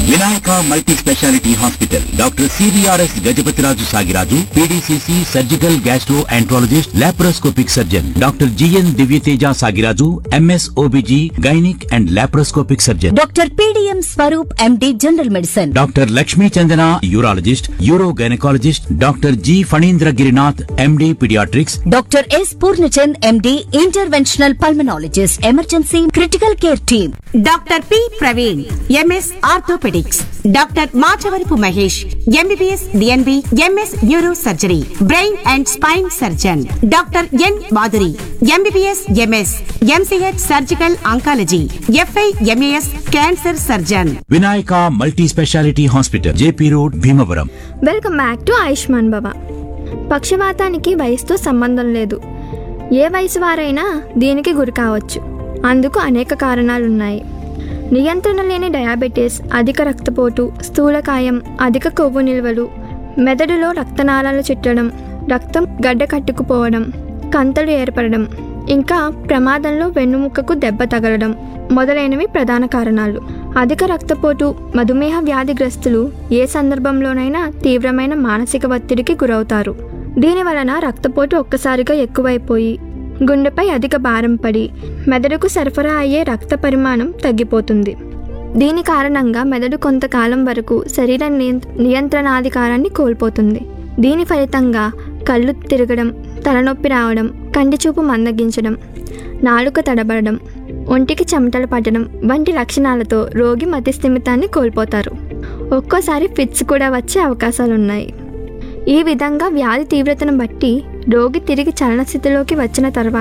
Vinayaka multi specialty hospital doctor CBRS Gajapathiraju Sagiraju PDCC surgical gastroenterologist laparoscopic surgeon doctor GN Divyateja Sagiraju MS OBG gynaec and laparoscopic surgeon doctor PDM Swaroop MD general medicine doctor Lakshmi Chandana urologist uro gynaecologist doctor G Phanindra Girinath MD paediatrics doctor S Purnachand MD interventional pulmonologist emergency critical care team doctor P Praveen MS orthopaedics doctor Machavarapu Mahesh MBBS DNB MS neuro surgery brain and spine surgeon doctor N Madhuri MBBS MS MCH surgical oncology FI MAS cancer surgeon Vinayaka multi specialty hospital JP road Bhimavaram welcome back to Ayushman Bhava పక్షవాతానికి వయసుతో సంబంధం లేదు ఏ వయసు వారైనా దీనికి గురి కావచ్చు అందుకు అనేక కారణాలున్నాయి నియంత్రణ లేని డయాబెటీస్ అధిక రక్తపోటు స్థూలకాయం అధిక కొవ్వు నిల్వలు మెదడులో రక్తనాళాలు చుట్టడం రక్తం గడ్డ కట్టుకుపోవడం కంతలు ఏర్పడడం ఇంకా ప్రమాదంలో వెన్నుముక్కకు దెబ్బ తగలడం మొదలైనవి ప్రధాన కారణాలు అధిక రక్తపోటు మధుమేహ వ్యాధిగ్రస్తులు ఏ సందర్భంలోనైనా తీవ్రమైన మానసిక ఒత్తిడికి గురవుతారు దీని వలన రక్తపోటు ఒక్కసారిగా ఎక్కువైపోయి గుండెపై అధిక భారం పడి మెదడుకు సరఫరా అయ్యే రక్త పరిమాణం తగ్గిపోతుంది దీని కారణంగా మెదడు కొంతకాలం వరకు శరీర నియం- నియంత్రణాధికారాన్ని కోల్పోతుంది దీని ఫలితంగా కళ్ళు తిరగడం తలనొప్పి రావడం కంటి చూపు మందగించడం నాలుక తడబడడం ఒంటికి చెమటలు పట్టడం వంటి లక్షణాలతో రోగి మతిస్థిమితాన్ని కోల్పోతారు ఒక్కోసారి ఫిట్స్ కూడా వచ్చే అవకాశాలున్నాయి ఈ విధంగా వ్యాధి తీవ్రతను బట్టి రోగి తిరిగి చలనస్థితిలోకి వచ్చిన తర్వాత